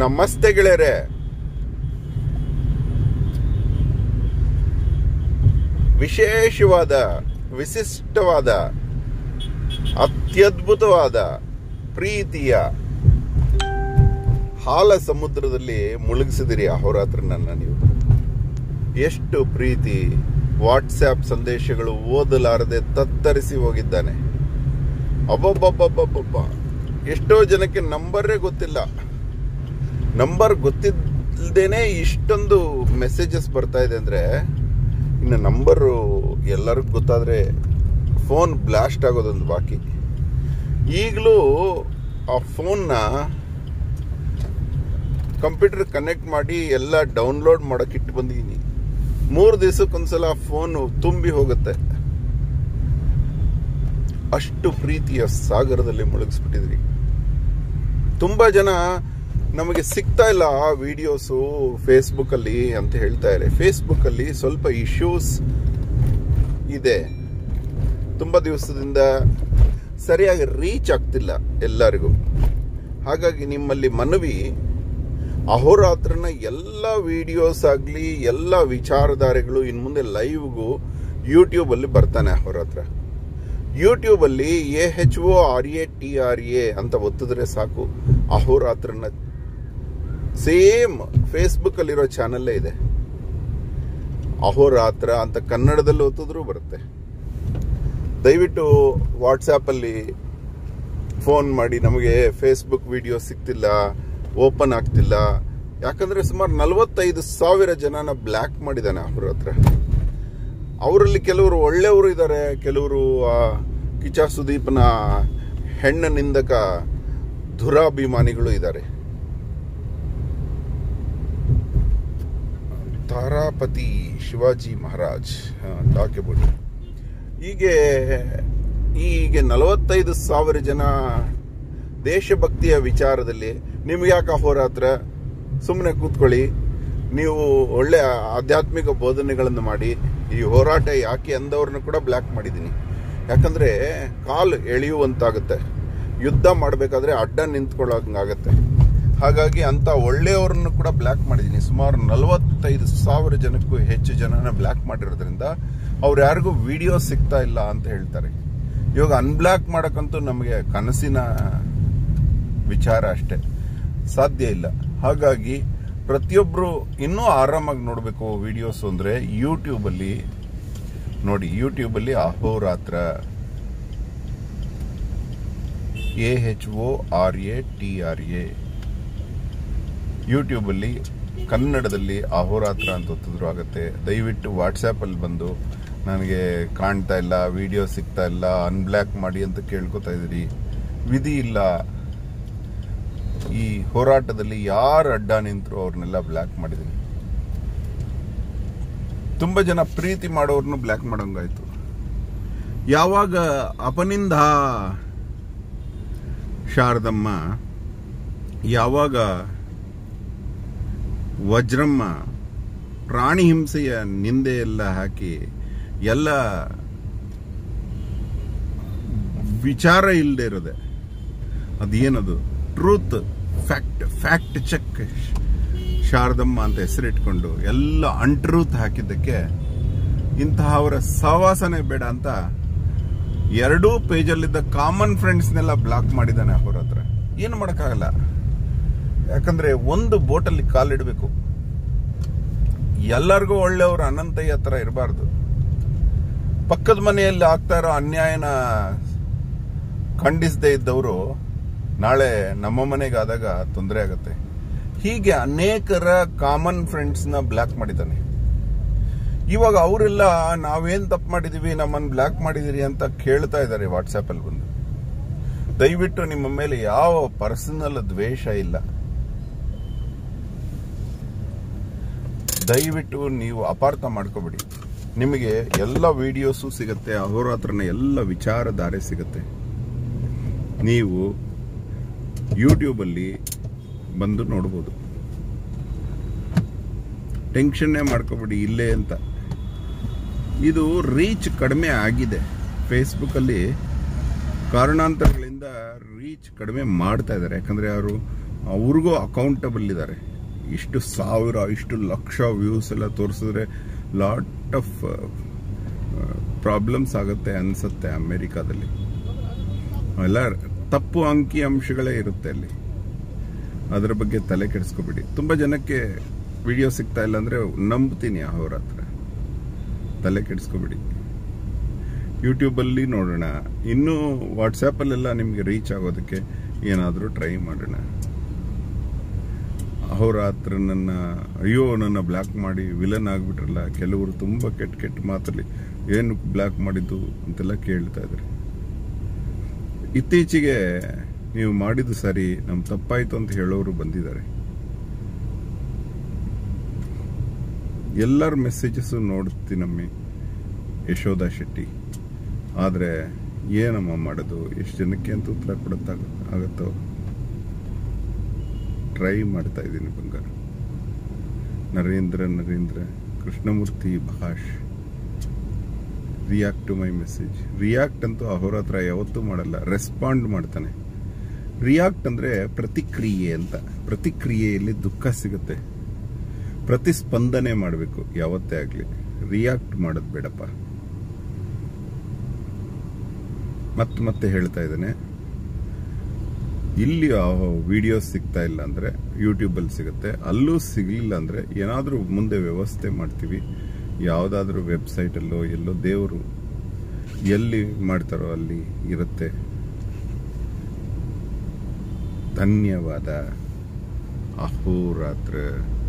ನಮಸ್ತೆ ಗೆಳೆಯರೆ ವಿಶೇಷವಾದ ವಿಶಿಷ್ಟವಾದ ಅತ್ಯದ್ಭುತವಾದ ಪ್ರೀತಿಯ ಹಾಲ ಸಮುದ್ರದಲ್ಲಿ ಮುಳುಗಿಸಿದಿರಿ ಅಹೋರಾತ್ರ ನನ್ನ ನೀವು ಎಷ್ಟು ಪ್ರೀತಿ ವಾಟ್ಸ್ಆಪ್ ಸಂದೇಶಗಳು ಓದಲಾರದೆ ತತ್ತರಿಸಿ ಹೋಗಿದ್ದಾನೆ ಅಬ್ಬಬ್ಬಬ್ಬಬ್ಬಬ್ಬ ಎಷ್ಟೋ ಜನಕ್ಕೆ ನಂಬರೇ ಗೊತ್ತಿಲ್ಲ ನಂಬರ್ ಗೊತ್ತಿಲ್ಲದೇನೆ ಇಷ್ಟೊಂದು ಮೆಸೇಜಸ್ ಬರ್ತಾ ಇದೆ ಅಂದರೆ ಇನ್ನು ನಂಬರು ಎಲ್ಲರಿಗೂ ಗೊತ್ತಾದರೆ ಫೋನ್ ಬ್ಲಾಸ್ಟ್ ಆಗೋದೊಂದು ಬಾಕಿ ಈಗಲೂ ಆ ಫೋನ್ನ ಕಂಪ್ಯೂಟರ್ ಕನೆಕ್ಟ್ ಮಾಡಿ ಎಲ್ಲ ಡೌನ್ಲೋಡ್ ಮಾಡೋಕೆ ಇಟ್ಟು ಬಂದಿದ್ದೀನಿ ಮೂರು ದಿವಸಕ್ಕೊಂದ್ಸಲ ಫೋನು ತುಂಬಿ ಹೋಗುತ್ತೆ ಅಷ್ಟು ಪ್ರೀತಿಯ ಸಾಗರದಲ್ಲಿ ಮುಳುಗಿಸ್ಬಿಟ್ಟಿದ್ರಿ ತುಂಬಾ ಜನ ನಮಗೆ ಸಿಗ್ತಾ ಇಲ್ಲ ವಿಡಿಯೋಸು ಫೇಸ್ಬುಕ್ ಅಲ್ಲಿ ಅಂತ ಹೇಳ್ತಾ ಇದ್ದಾರೆ ಫೇಸ್ಬುಕ್ ಅಲ್ಲಿ ಸ್ವಲ್ಪ ಇಶ್ಯೂಸ್ ಇದೆ ತುಂಬಾ ದಿವಸದಿಂದ ಸರಿಯಾಗಿ ರೀಚ್ ಆಗ್ತಿಲ್ಲ ಎಲ್ಲರಿಗೂ ಹಾಗಾಗಿ ನಿಮ್ಮಲ್ಲಿ ಮನವಿ ಅಹೋರಾತ್ರನ ಎಲ್ಲ ವಿಡಿಯೋಸ್ ಆಗಲಿ ಎಲ್ಲ ವಿಚಾರಧಾರೆಗಳು ಇನ್ನು ಮುಂದೆ ಲೈವ್ಗೂ ಯೂಟ್ಯೂಬಲ್ಲಿ ಬರ್ತಾನೆ ಅಹೋರಾತ್ರ ಯೂಟ್ಯೂಬಲ್ಲಿ A H O R A T R A ಅಂತ ಒತ್ತಿದ್ರೆ ಸಾಕು ಅಹೋರಾತ್ರನ ಸೇಮ್ ಫೇಸ್ಬುಕ್ ಅಲ್ಲಿರೋ ಚಾನಲ್ಲೇ ಇದೆ ಅಹೋರಾತ್ರ ಅಂತ ಕನ್ನಡದಲ್ಲಿ ಒತ್ತಿದ್ರೂ ಬರುತ್ತೆ ದಯವಿಟ್ಟು ವಾಟ್ಸಾಪ್ ಅಲ್ಲಿ ಫೋನ್ ಮಾಡಿ ನಮಗೆ ಫೇಸ್ಬುಕ್ ವಿಡಿಯೋ ಸಿಗ್ತಿಲ್ಲ ಓಪನ್ ಆಗ್ತಿಲ್ಲ ಯಾಕಂದ್ರೆ ಸುಮಾರು ನಲವತ್ತೈದು ಸಾವಿರ ಜನನ ಬ್ಲ್ಯಾಕ್ ಮಾಡಿದ್ದಾನೆ ಅವ್ರ ಹತ್ರ ಅವರಲ್ಲಿ ಕೆಲವರು ಒಳ್ಳೆಯವರು ಇದ್ದಾರೆ ಕೆಲವರು ಆ, ಕಿಚ ಸುದೀಪ್ನ ಹೆಣ್ಣ ನಿಂದಕ ದುರಾಭಿಮಾನಿಗಳು ಇದ್ದಾರೆ ತಾರಾಪತಿ ಶಿವಾಜಿ ಮಹಾರಾಜ್ ಟಾಕ್ ಅಬೌಟ್ ಹೀಗೆ ಹೀಗೆ ನಲವತ್ತೈದು ಸಾವಿರ ಜನ ದೇಶಭಕ್ತಿಯ ವಿಚಾರದಲ್ಲಿ ನಿಮ್ಗೆ ಯಾಕೆ ಅಹೋರಾತ್ರ ಸುಮ್ಮನೆ ಕೂತ್ಕೊಳ್ಳಿ ನೀವು ಒಳ್ಳೆ ಆಧ್ಯಾತ್ಮಿಕ ಬೋಧನೆಗಳನ್ನು ಮಾಡಿ ಈ ಹೋರಾಟ ಯಾಕೆ ಅಂದವ್ರನ್ನ ಕೂಡ ಬ್ಲ್ಯಾಕ್ ಮಾಡಿದ್ದೀನಿ ಯಾಕಂದ್ರೆ ಕಾಲು ಎಳೆಯುವಂತಾಗುತ್ತೆ ಯುದ್ಧ ಮಾಡಬೇಕಾದ್ರೆ ಅಡ್ಡ ನಿಂತ್ಕೊಳ್ಳೋಂಗಾಗತ್ತೆ ಹಾಗಾಗಿ ಅಂತ ಒಳ್ಳೆಯವ್ರನ್ನು ಕೂಡ ಬ್ಲ್ಯಾಕ್ ಮಾಡಿದ್ದೀನಿ ಸುಮಾರು ನಲವತ್ತೈದು ಸಾವಿರ ಜನಕ್ಕೂ ಹೆಚ್ಚು ಜನನ ಬ್ಲ್ಯಾಕ್ ಮಾಡಿರೋದ್ರಿಂದ ಅವ್ರು ಯಾರಿಗೂ ವಿಡಿಯೋ ಸಿಗ್ತಾ ಇಲ್ಲ ಅಂತ ಹೇಳ್ತಾರೆ ಇವಾಗ ಅನ್ಬ್ಲಾಕ್ ಮಾಡಕ್ಕಂತೂ ನಮಗೆ ಕನಸಿನ ವಿಚಾರ ಅಷ್ಟೇ ಸಾಧ್ಯ ಇಲ್ಲ ಹಾಗಾಗಿ ಪ್ರತಿಯೊಬ್ಬರು ಇನ್ನೂ ಆರಾಮಾಗಿ ನೋಡಬೇಕು ವಿಡಿಯೋಸ್ ಅಂದರೆ ಯೂಟ್ಯೂಬಲ್ಲಿ ನೋಡಿ ಯೂಟ್ಯೂಬಲ್ಲಿ Ahoratra A H O R A T R A ಯೂಟ್ಯೂಬಲ್ಲಿ ಕನ್ನಡದಲ್ಲಿ ಅಹೋರಾತ್ರ ಅಂತ ಒತ್ತಿದ್ರು ಆಗುತ್ತೆ ದಯವಿಟ್ಟು ವಾಟ್ಸ್ಯಾಪಲ್ಲಿ ಬಂದು ನನಗೆ ಕಾಣ್ತಾ ಇಲ್ಲ ವಿಡಿಯೋ ಸಿಗ್ತಾ ಇಲ್ಲ ಅನ್ಬ್ಲ್ಯಾಕ್ ಮಾಡಿ ಅಂತ ಕೇಳ್ಕೊತಾ ಇದ್ದೀರಿ ವಿಧಿ ಇಲ್ಲ ಈ ಹೋರಾಟದಲ್ಲಿ ಯಾರು ಅಡ್ಡ ನಿಂತರು ಅವ್ರನ್ನೆಲ್ಲ ಬ್ಲ್ಯಾಕ್ ಮಾಡಿದ್ದೀನಿ ತುಂಬಾ ಜನ ಪ್ರೀತಿ ಮಾಡೋರ್ನು ಬ್ಲ್ಯಾಕ್ ಮಾಡೋಂಗಾಯ್ತು ಯಾವಾಗ ಅಪನಿಂದ ಶಾರದಮ್ಮ ಯಾವಾಗ ವಜ್ರಮ್ಮ ಪ್ರಾಣಿ ಹಿಂಸೆಯ ನಿಂದೆ ಎಲ್ಲ ಹಾಕಿ ಎಲ್ಲ ವಿಚಾರ ಇಲ್ಲದೆ ಇರೋದೆ ಅದೇನದು truth fact fact check Sharadamma ಅಂತ ಹೆಸರಿಟ್ಕೊಂಡು ಎಲ್ಲ ಅನ್ಟ್ರೂತ್ ಹಾಕಿದ್ದಕ್ಕೆ ಇಂತಹವರ ಸಹವಾಸನೆ ಬೇಡ ಅಂತ ಎರಡೂ ಪೇಜಲ್ಲಿದ್ದ ಕಾಮನ್ ಫ್ರೆಂಡ್ಸ್ನೆಲ್ಲ ಬ್ಲಾಕ್ ಮಾಡಿದ್ದಾನೆ ಅವ್ರ ಹತ್ರ ಏನು ಮಾಡೋಕ್ಕಾಗಲ್ಲ ಯಾಕಂದ್ರೆ ಒಂದು ಬೋಟಲ್ಲಿ ಕಾಲಿಡಬೇಕು ಎಲ್ಲರಿಗೂ ಒಳ್ಳೆಯವರು ಅನಂತಯ್ಯ ಹತ್ರ ಇರಬಾರ್ದು ಪಕ್ಕದ ಮನೆಯಲ್ಲಿ ಆಗ್ತಾ ಇರೋ ಅನ್ಯಾಯನ ಖಂಡಿಸದೇ ಇದ್ದವರು ನಾಳೆ ನಮ್ಮ ಮನೆಗೆ ಆದಾಗ ತೊಂದರೆ ಆಗುತ್ತೆ ಹೀಗೆ ಅನೇಕರ ಕಾಮನ್ ಫ್ರೆಂಡ್ಸ್ನ ಬ್ಲ್ಯಾಕ್ ಮಾಡಿದ್ದಾನೆ ಇವಾಗ ಅವರೆಲ್ಲ ನಾವೇನ್ ತಪ್ಪು ಮಾಡಿದೀವಿ ನಮ್ಮನ್ನು ಬ್ಲ್ಯಾಕ್ ಮಾಡಿದಿರಿ ಅಂತ ಕೇಳ್ತಾ ಇದ್ದಾರೆ ವಾಟ್ಸ್ಆ್ಯಪಲ್ಲಿ ಬಂದು ದಯವಿಟ್ಟು ನಿಮ್ಮ ಮೇಲೆ ಯಾವ ಪರ್ಸನಲ್ ದ್ವೇಷ ಇಲ್ಲ ದಯವಿಟ್ಟು ನೀವು ಅಪಾರ್ಥ ಮಾಡ್ಕೋಬೇಡಿ ನಿಮಗೆ ಎಲ್ಲ ವಿಡಿಯೋಸು ಸಿಗುತ್ತೆ ಅಹೋರಾತ್ರನ ಎಲ್ಲ ವಿಚಾರಧಾರೆ ಸಿಗುತ್ತೆ ನೀವು ಯೂಟ್ಯೂಬಲ್ಲಿ ಬಂದು ನೋಡ್ಬೋದು ಟೆನ್ಷನ್ನೇ ಮಾಡ್ಕೋಬೇಡಿ ಇಲ್ಲೇ ಅಂತ ಇದು ರೀಚ್ ಕಡಿಮೆ ಆಗಿದೆ ಫೇಸ್ಬುಕ್ಕಲ್ಲಿ ಕಾರಣಾಂತರಗಳಿಂದ ರೀಚ್ ಕಡಿಮೆ ಮಾಡ್ತಾ ಇದ್ದಾರೆ ಯಾಕಂದರೆ ಅವರು ಅವ್ರಿಗೂ ಅಕೌಂಟಬಲ್ ಇದ್ದಾರೆ ಇಷ್ಟು ಸಾವಿರ ಇಷ್ಟು ಲಕ್ಷ ವ್ಯೂಸ್ ಎಲ್ಲ ತೋರಿಸಿದ್ರೆ ಲಾಟ್ ಆಫ್ ಪ್ರಾಬ್ಲಮ್ಸ್ ಆಗುತ್ತೆ ಅನ್ಸುತ್ತೆ ಅಮೆರಿಕಾದಲ್ಲಿ ಎಲ್ಲ ತಪ್ಪು ಅಂಕಿ ಅಂಶಗಳೇ ಇರುತ್ತೆ ಅಲ್ಲಿ ಅದರ ಬಗ್ಗೆ ತಲೆ ಕೆಡಿಸ್ಕೋಬೇಡಿ ತುಂಬ ಜನಕ್ಕೆ ವಿಡಿಯೋ ಸಿಗ್ತಾ ಇಲ್ಲ ಅಂದರೆ ನಂಬ್ತೀನಿ ಅವ್ರ ಹತ್ರ ತಲೆ ಕೆಡಿಸ್ಕೋಬೇಡಿ ಯೂಟ್ಯೂಬಲ್ಲಿ ನೋಡೋಣ ಇನ್ನೂ ವಾಟ್ಸಪ್ಪಲ್ಲೆಲ್ಲ ನಿಮಗೆ ರೀಚ್ ಆಗೋದಕ್ಕೆ ಏನಾದರೂ ಟ್ರೈ ಮಾಡೋಣ ಅವ್ರ ಹತ್ರ ನನ್ನ ಅಯ್ಯೋ ನನ್ನ ಬ್ಲ್ಯಾಕ್ ಮಾಡಿ ವಿಲನ್ ಆಗಿಬಿಟ್ರಲ್ಲ ಕೆಲವರು ತುಂಬ ಕೆಟ್ಟ ಕೆಟ್ಟ ಮಾತಲ್ಲಿ ಏನು ಬ್ಲ್ಯಾಕ್ ಮಾಡಿದ್ದು ಅಂತೆಲ್ಲ ಕೇಳ್ತಾ ಇದ್ದಾರೆ ಇತ್ತೀಚೆಗೆ ನೀವು ಮಾಡಿದ್ದು ಸರಿ ನಮ್ ತಪ್ಪಾಯ್ತು ಅಂತ ಹೇಳೋರು ಬಂದಿದ್ದಾರೆ ಎಲ್ಲರ ಮೆಸೇಜಸ್ ನೋಡ್ತೀನಮ್ಮಿ ಯಶೋಧ ಶೆಟ್ಟಿ ಆದರೆ ಏನಮ್ಮ ಮಾಡೋದು ಎಷ್ಟು ಜನಕ್ಕೆ ಅಂತ ಉತ್ತರ ಕೊಡತ್ತಾಗ ಆಗತ್ತೋ ಟ್ರೈ ಮಾಡ್ತಾ ಇದ್ದೀನಿ ಬಂಗಾರ ನರೇಂದ್ರ ನರೇಂದ್ರ ಕೃಷ್ಣಮೂರ್ತಿ ಭಾಷ್ react to my message react ಅಂತೂ ಅವ್ರ ಹತ್ರ ಯಾವತ್ತೂ ಮಾಡಲ್ಲ ರೆಸ್ಪಾಂಡ್ ಮಾಡ್ತಾನೆ ರಿಯಾಕ್ಟ್ ಅಂದ್ರೆ ಪ್ರತಿಕ್ರಿಯೆ ಅಂತ ಪ್ರತಿಕ್ರಿಯೆಯಲ್ಲಿ ದುಃಖ ಸಿಗುತ್ತೆ ಪ್ರತಿಸ್ಪಂದನೆ ಮಾಡಬೇಕು ಯಾವತ್ತೇ ಆಗಲಿ ರಿಯಾಕ್ಟ್ ಮಾಡೋದು ಬೇಡಪ್ಪ ಮತ್ತೆ ಮತ್ತೆ ಹೇಳ್ತಾ ಇದ್ದೇನೆ ಇಲ್ಲಿ ವಿಡಿಯೋಸ್ ಸಿಗ್ತಾ ಇಲ್ಲ ಅಂದ್ರೆ ಯೂಟ್ಯೂಬಲ್ಲಿ ಸಿಗುತ್ತೆ ಅಲ್ಲೂ ಸಿಗಲಿಲ್ಲ ಅಂದ್ರೆ ಏನಾದರೂ ಮುಂದೆ ವ್ಯವಸ್ಥೆ ಮಾಡ್ತೀವಿ ಯಾವುದಾದ್ರೂ ವೆಬ್ಸೈಟಲ್ಲೋ ಎಲ್ಲೋ ದೇವರು ಎಲ್ಲಿ ಮಾಡ್ತಾರೋ ಅಲ್ಲಿ ಇರುತ್ತೆ ಧನ್ಯವಾದ ಅಹೋರಾತ್ರ